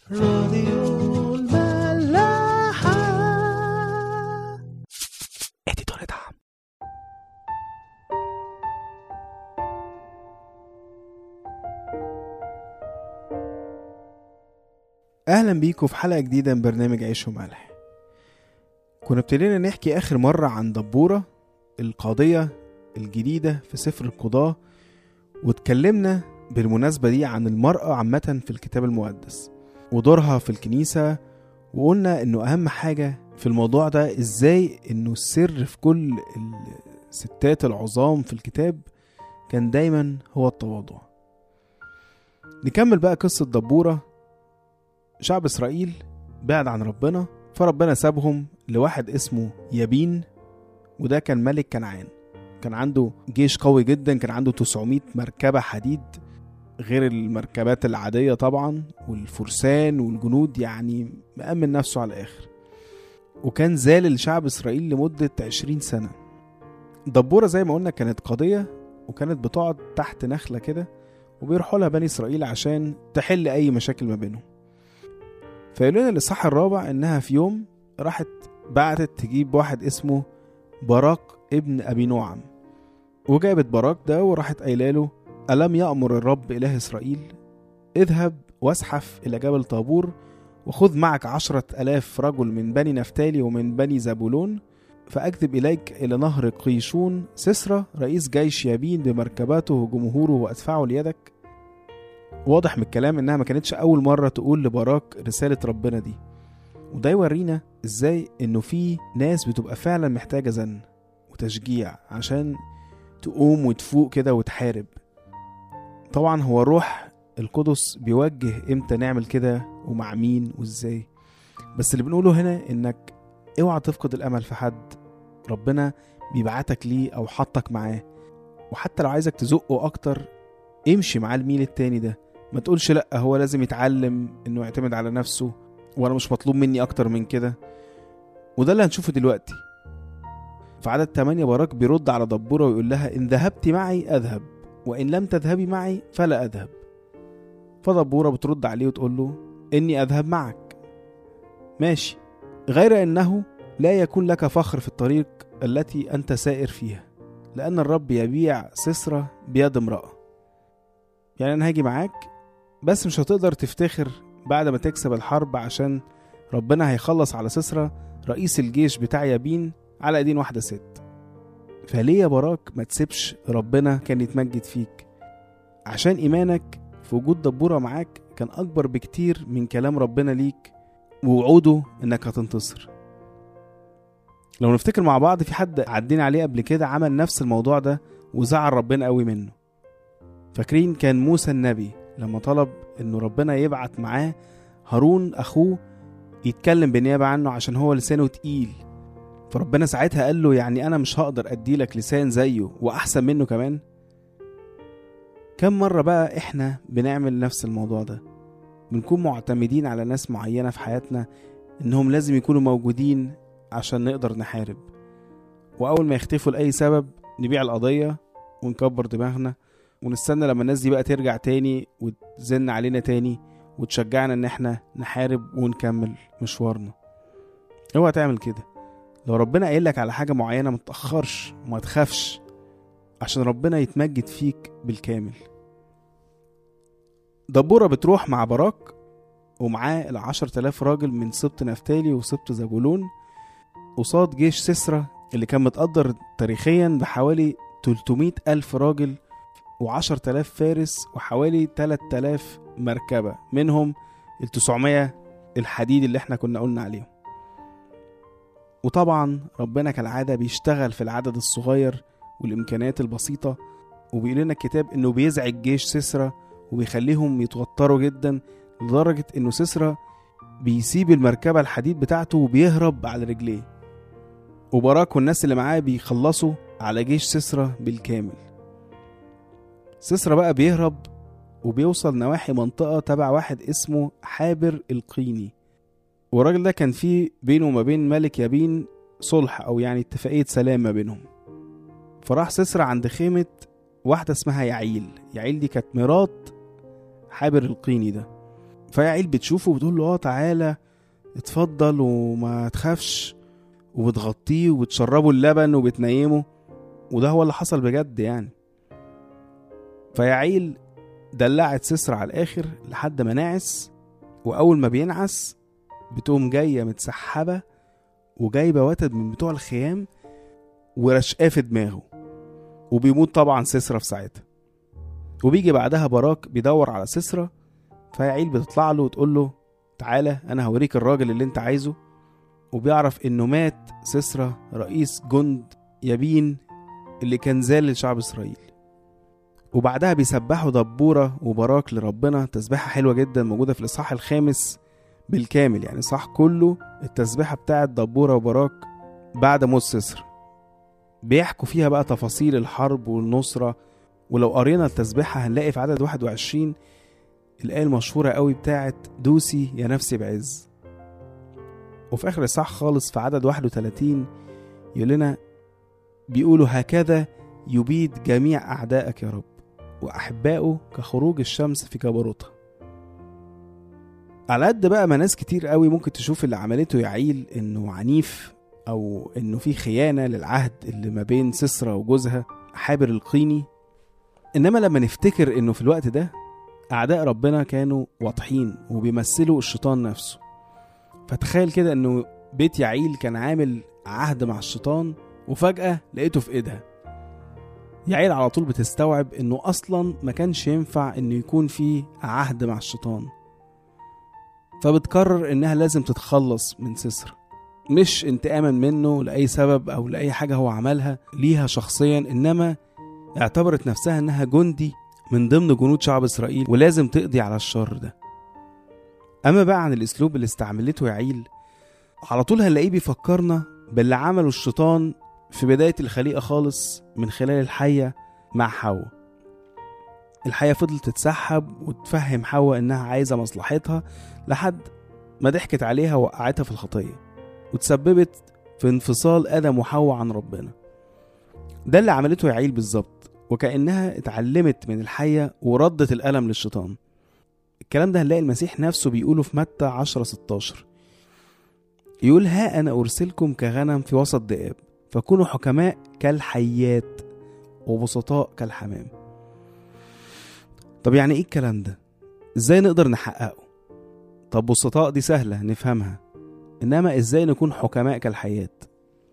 راديو الملاحة اديتور دعم اهلا بيكم في حلقة جديدة من برنامج عيش وملح كنا ابتدينا نحكي اخر مرة عن دبورة القاضية الجديدة في سفر القضاة واتكلمنا بالمناسبة دي عن المرأة عامة في الكتاب المقدس ودورها في الكنيسة وقلنا انه اهم حاجة في الموضوع ده ازاي انه السر في كل الستات العظام في الكتاب كان دايما هو التواضع نكمل بقى قصة دبورة شعب اسرائيل بعد عن ربنا فربنا سابهم لواحد اسمه يابين وده كان ملك كنعان كان عنده جيش قوي جدا كان عنده 900 مركبة حديد غير المركبات العادية طبعا والفرسان والجنود يعني مأمن نفسه على الآخر وكان زال لشعب إسرائيل لمدة 20 سنة دبورة زي ما قلنا كانت قضية وكانت بتقعد تحت نخلة كده وبيروحوا لها بني إسرائيل عشان تحل أي مشاكل ما بينهم فيقول لنا الإصحاح الرابع إنها في يوم راحت بعتت تجيب واحد اسمه باراك ابن أبي نعم وجابت باراك ده وراحت قايله له ألم يأمر الرب إله إسرائيل اذهب واسحف إلى جبل طابور وخذ معك عشرة ألاف رجل من بني نفتالي ومن بني زبولون فأكتب إليك إلى نهر قيشون سسرة رئيس جيش يابين بمركباته وجمهوره وأدفعه ليدك واضح من الكلام إنها ما كانتش أول مرة تقول لبراك رسالة ربنا دي وده يورينا إزاي إنه في ناس بتبقى فعلا محتاجة زن وتشجيع عشان تقوم وتفوق كده وتحارب طبعا هو الروح القدس بيوجه امتى نعمل كده ومع مين وازاي بس اللي بنقوله هنا انك اوعى تفقد الامل في حد ربنا بيبعتك ليه او حطك معاه وحتى لو عايزك تزقه اكتر امشي معاه الميل التاني ده ما تقولش لا هو لازم يتعلم انه يعتمد على نفسه وانا مش مطلوب مني اكتر من كده وده اللي هنشوفه دلوقتي في عدد 8 باراك بيرد على دبورة ويقول لها إن ذهبت معي أذهب وإن لم تذهبي معي فلا أذهب فدبورة بترد عليه وتقول له إني أذهب معك ماشي غير أنه لا يكون لك فخر في الطريق التي أنت سائر فيها لأن الرب يبيع سسرة بيد امرأة يعني أنا هاجي معاك بس مش هتقدر تفتخر بعد ما تكسب الحرب عشان ربنا هيخلص على سسرة رئيس الجيش بتاع يابين على ايدين واحدة ست فليه يا براك ما تسيبش ربنا كان يتمجد فيك عشان ايمانك في وجود دبورة معاك كان اكبر بكتير من كلام ربنا ليك ووعوده انك هتنتصر لو نفتكر مع بعض في حد عدينا عليه قبل كده عمل نفس الموضوع ده وزعل ربنا قوي منه فاكرين كان موسى النبي لما طلب انه ربنا يبعت معاه هارون اخوه يتكلم بالنيابة عنه عشان هو لسانه تقيل فربنا ساعتها قال له يعني انا مش هقدر اديلك لسان زيه واحسن منه كمان كم مرة بقى احنا بنعمل نفس الموضوع ده بنكون معتمدين على ناس معينة في حياتنا انهم لازم يكونوا موجودين عشان نقدر نحارب واول ما يختفوا لأي سبب نبيع القضية ونكبر دماغنا ونستنى لما الناس دي بقى ترجع تاني وتزن علينا تاني وتشجعنا ان احنا نحارب ونكمل مشوارنا اوعى تعمل كده لو ربنا قايل لك على حاجة معينة ما تتأخرش وما تخافش عشان ربنا يتمجد فيك بالكامل دبورة بتروح مع باراك ومعاه العشر تلاف راجل من سبط نفتالي وسبط زبولون قصاد جيش سسرة اللي كان متقدر تاريخيا بحوالي 300 ألف راجل وعشر تلاف فارس وحوالي 3000 مركبة منهم ال 900 الحديد اللي احنا كنا قلنا عليهم وطبعا ربنا كالعادة بيشتغل في العدد الصغير والإمكانيات البسيطة وبيقول لنا الكتاب إنه بيزعج جيش سسرة وبيخليهم يتوتروا جدا لدرجة إنه سسرة بيسيب المركبة الحديد بتاعته وبيهرب على رجليه وبراك والناس اللي معاه بيخلصوا على جيش سسرة بالكامل سسرة بقى بيهرب وبيوصل نواحي منطقة تبع واحد اسمه حابر القيني والراجل ده كان فيه بينه وما بين ملك يابين صلح أو يعني اتفاقية سلام ما بينهم فراح سسرة عند خيمة واحدة اسمها يعيل يعيل دي كانت مرات حابر القيني ده فيعيل بتشوفه وبتقول له اه تعالى اتفضل وما تخافش وبتغطيه وبتشربه اللبن وبتنيمه وده هو اللي حصل بجد يعني فيعيل دلعت سسرة على الآخر لحد ما نعس وأول ما بينعس بتقوم جاية متسحبة وجايبة وتد من بتوع الخيام ورشقاه في دماغه وبيموت طبعا سسرة في ساعتها وبيجي بعدها براك بيدور على سسرة فيعيل بتطلع له وتقول له تعالى انا هوريك الراجل اللي انت عايزه وبيعرف انه مات سسرة رئيس جند يابين اللي كان زال لشعب اسرائيل وبعدها بيسبحوا دبورة وبراك لربنا تسبيحة حلوة جدا موجودة في الإصحاح الخامس بالكامل يعني صح كله التسبيحة بتاعت دبورة وبراك بعد موت سسر بيحكوا فيها بقى تفاصيل الحرب والنصرة ولو قرينا التسبيحة هنلاقي في عدد 21 الآية المشهورة قوي بتاعت دوسي يا نفسي بعز وفي آخر الصح خالص في عدد 31 يقول لنا بيقولوا هكذا يبيد جميع أعدائك يا رب وأحبائه كخروج الشمس في جبروتها على قد بقى ما ناس كتير قوي ممكن تشوف اللي عملته يعيل انه عنيف او انه في خيانة للعهد اللي ما بين سسرة وجوزها حابر القيني انما لما نفتكر انه في الوقت ده اعداء ربنا كانوا واضحين وبيمثلوا الشيطان نفسه فتخيل كده انه بيت يعيل كان عامل عهد مع الشيطان وفجأة لقيته في ايدها يعيل على طول بتستوعب انه اصلا ما كانش ينفع انه يكون في عهد مع الشيطان فبتقرر انها لازم تتخلص من سسر مش انتقاما منه لاي سبب او لاي حاجه هو عملها ليها شخصيا انما اعتبرت نفسها انها جندي من ضمن جنود شعب اسرائيل ولازم تقضي على الشر ده اما بقى عن الاسلوب اللي استعملته يعيل على طول هنلاقيه بيفكرنا باللي عمله الشيطان في بداية الخليقة خالص من خلال الحية مع حواء الحية فضلت تتسحب وتفهم حواء إنها عايزة مصلحتها لحد ما ضحكت عليها ووقعتها في الخطية وتسببت في انفصال آدم وحواء عن ربنا ده اللي عملته يعيل بالظبط وكأنها اتعلمت من الحية وردت الألم للشيطان الكلام ده هنلاقي المسيح نفسه بيقوله في متى 10 16 يقول ها أنا أرسلكم كغنم في وسط ذئاب فكونوا حكماء كالحيات وبسطاء كالحمام طب يعني ايه الكلام ده ازاي نقدر نحققه طب بسطاء دي سهلة نفهمها انما ازاي نكون حكماء كالحيات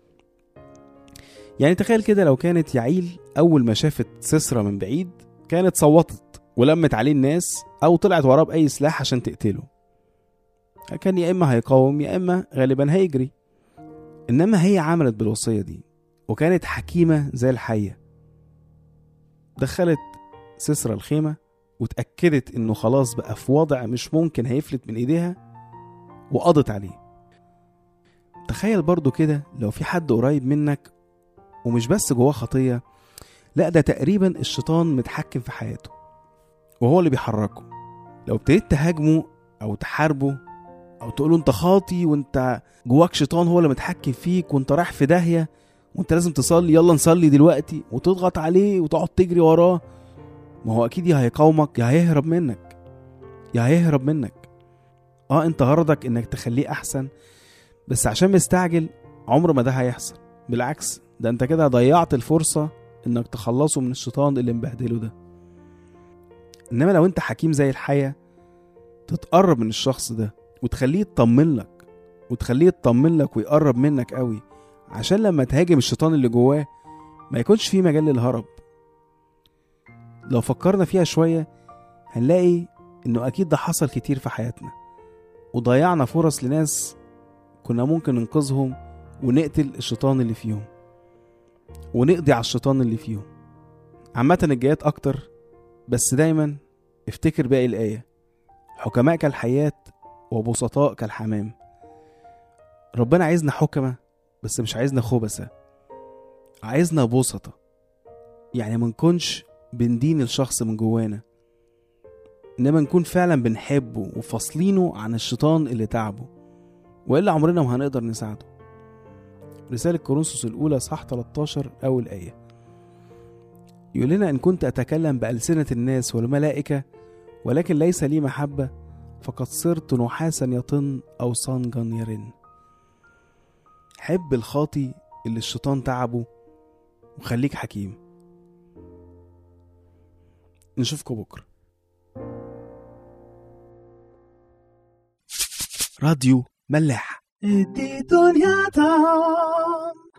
يعني تخيل كده لو كانت يعيل اول ما شافت سسرة من بعيد كانت صوتت ولمت عليه الناس او طلعت وراه باي سلاح عشان تقتله كان يا اما هيقاوم يا اما غالبا هيجري انما هي عملت بالوصيه دي وكانت حكيمه زي الحيه دخلت سسرة الخيمه واتاكدت انه خلاص بقى في وضع مش ممكن هيفلت من ايديها وقضت عليه تخيل برضو كده لو في حد قريب منك ومش بس جواه خطيه لا ده تقريبا الشيطان متحكم في حياته وهو اللي بيحركه لو ابتديت تهاجمه او تحاربه او تقول له انت خاطي وانت جواك شيطان هو اللي متحكم فيك وانت رايح في داهيه وانت لازم تصلي يلا نصلي دلوقتي وتضغط عليه وتقعد تجري وراه ما هو اكيد يا هيقاومك يا هيهرب منك يا هيهرب منك اه انت غرضك انك تخليه احسن بس عشان مستعجل عمر ما ده هيحصل بالعكس ده انت كده ضيعت الفرصه انك تخلصه من الشيطان اللي مبهدله ده انما لو انت حكيم زي الحياه تتقرب من الشخص ده وتخليه يطمن لك وتخليه يطمن لك ويقرب منك قوي عشان لما تهاجم الشيطان اللي جواه ما يكونش فيه مجال للهرب لو فكرنا فيها شوية هنلاقي انه اكيد ده حصل كتير في حياتنا وضيعنا فرص لناس كنا ممكن ننقذهم ونقتل الشيطان اللي فيهم ونقضي على الشيطان اللي فيهم عامة الجايات أكتر بس دايما افتكر باقي الآية حكماء كالحياة وبسطاء كالحمام ربنا عايزنا حكمة بس مش عايزنا خبثة عايزنا بسطة يعني ما نكونش بندين الشخص من جوانا انما نكون فعلا بنحبه وفاصلينه عن الشيطان اللي تعبه والا عمرنا ما هنقدر نساعده رسالة كورنثوس الأولى صح 13 أول آية يقول لنا إن كنت أتكلم بألسنة الناس والملائكة ولكن ليس لي محبة فقد صرت نحاسا يطن أو صنجا يرن حب الخاطي اللي الشيطان تعبه وخليك حكيم نشوفكم بكرة راديو ملاح دي دنيا دام